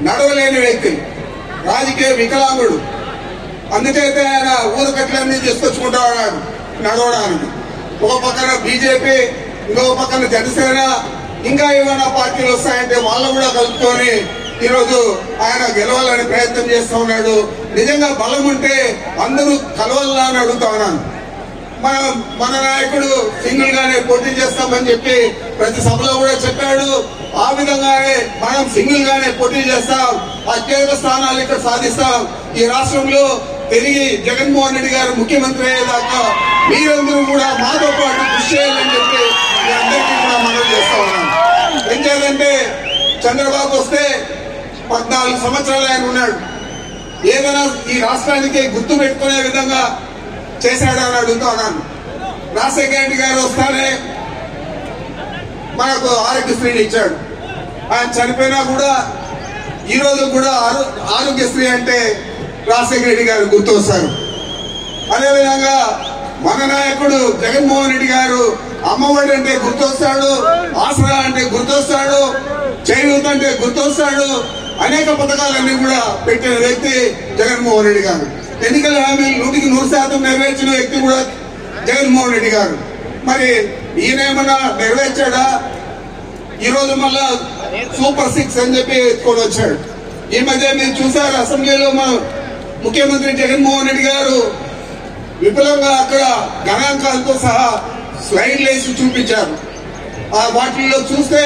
నడవలేని వ్యక్తి రాజకీయ వికలాంగుడు అందుచేత ఆయన ఊరకట్లన్నీ తీసుకొచ్చుకుంటా ఉన్నాడు నడవడానికి ఒక పక్కన బీజేపీ ఇంకొక పక్కన జనసేన ఇంకా ఏమైనా పార్టీలు వస్తాయంటే వాళ్ళు కూడా కలుపుకొని ఈరోజు ఆయన గెలవాలని ప్రయత్నం చేస్తూ ఉన్నాడు నిజంగా బలం ఉంటే అందరూ కలవాలని అని అడుగుతా ఉన్నాను మన మన నాయకుడు సింగిల్ గానే పోటీ చేస్తామని చెప్పి ప్రతి సభలో కూడా చెప్పాడు ఆ విధంగానే మనం సింగిల్ గానే పోటీ చేస్తాం అత్యధిక స్థానాలు ఇక్కడ సాధిస్తాం ఈ రాష్ట్రంలో తిరిగి జగన్మోహన్ రెడ్డి గారు ముఖ్యమంత్రి అయ్యేదాకా మీరందరూ కూడా మాతో పాటు కృషి చేయాలని చెప్పి మీ అందరికీ కూడా మనం చేస్తా ఉన్నాం ఏం చేయాలంటే చంద్రబాబు వస్తే పద్నాలుగు సంవత్సరాలు ఆయన ఉన్నాడు ఏదైనా ఈ రాష్ట్రానికి గుర్తు పెట్టుకునే విధంగా చేశాడని అడుగుతా ఉన్నాను రాజశేఖర రెడ్డి గారు వస్తానే మనకు ఆరోగ్యశ్రీని ఇచ్చాడు ఆయన చనిపోయినా కూడా ఈ రోజు కూడా ఆరో- ఆరోగ్యశ్రీ అంటే రాజశేఖర రెడ్డి గారు గుర్తు వస్తారు అదేవిధంగా మన నాయకుడు జగన్మోహన్ రెడ్డి గారు అమ్మఒడి అంటే గుర్తొస్తాడు ఆసరా అంటే గుర్తొస్తాడు చేయూత అంటే గుర్తొస్తాడు అనేక పథకాలన్నీ కూడా పెట్టిన వ్యక్తి జగన్మోహన్ రెడ్డి గారు ఎన్నికల హామీలు నూటికి నూరు శాతం నెరవేర్చిన వ్యక్తి కూడా జగన్మోహన్ రెడ్డి గారు మరి ఈయనేమన్నా నెరవేర్చాడా ఈ రోజు మళ్ళా సూపర్ సిక్స్ అని చెప్పి ఎత్తుకొని వచ్చాడు ఈ మధ్య మీరు చూసారు అసెంబ్లీలో మా ముఖ్యమంత్రి జగన్మోహన్ రెడ్డి గారు విపులంగా అక్కడ గణాంకాలతో సహా స్లైడ్లు వేసి చూపించారు ఆ వాటిల్లో చూస్తే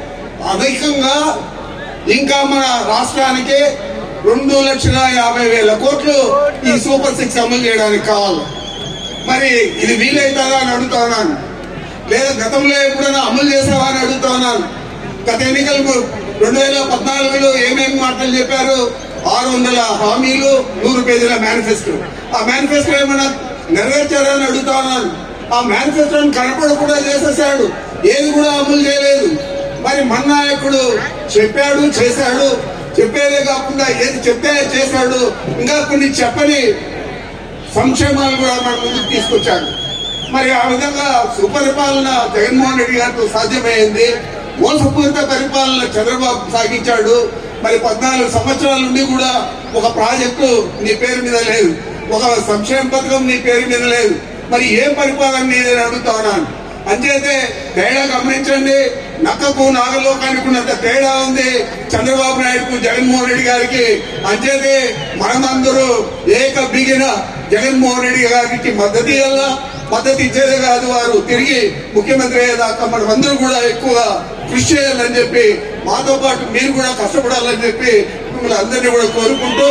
అధికంగా ఇంకా మన రాష్ట్రానికి రెండు లక్షల యాభై వేల కోట్లు ఈ సూపర్ సిక్స్ అమలు చేయడానికి కావాలి మరి ఇది వీలైతుందా అని అడుగుతా ఉన్నాను లేదా గతంలో ఎప్పుడైనా అమలు చేసావా అని అడుగుతా ఉన్నాను గత ఎన్నికలకు రెండు వేల పద్నాలుగులో ఏమేమి మాటలు చెప్పారు ఆరు వందల హామీలు నూరు పేజీల మేనిఫెస్టో ఆ మేనిఫెస్టో ఏమైనా నెరవేర్చారా అని అడుగుతా ఉన్నాను ఆ మేనిఫెస్టోని కనపడకుండా చేసేసాడు ఏది కూడా అమలు చేయలేదు మరి మన నాయకుడు చెప్పాడు చేశాడు చెప్పేదే కాకుండా ఏది చెప్పే చేశాడు ఇంకా కొన్ని చెప్పని సంక్షేమాలు కూడా మన ముందుకు తీసుకొచ్చాడు మరి ఆ విధంగా సుపరిపాలన జగన్మోహన్ రెడ్డి గారితో సాధ్యమైంది మోసపూరిత పరిపాలన చంద్రబాబు సాగించాడు మరి పద్నాలుగు సంవత్సరాల నుండి కూడా ఒక ప్రాజెక్టు నీ పేరు మీద లేదు ఒక సంక్షేమ పథకం నీ పేరు మీద లేదు మరి ఏం పరిపాలన నేను అడుగుతా ఉన్నాను అంచేతే తేడా గమనించండి నక్కకు నాగలోకానికి ఉన్నంత తేడా ఉంది చంద్రబాబు నాయుడుకు జగన్మోహన్ రెడ్డి గారికి అంచేతే మనమందరూ ఏక బిగిన జగన్మోహన్ రెడ్డి గారికి మద్దతు ఇవ్వాలా మద్దతు ఇచ్చేదే కాదు వారు తిరిగి ముఖ్యమంత్రి అయ్యేదాకా మనమందరూ కూడా ఎక్కువగా కృషి చేయాలని చెప్పి మాతో పాటు మీరు కూడా కష్టపడాలని చెప్పి మిమ్మల్ని అందరినీ కూడా కోరుకుంటూ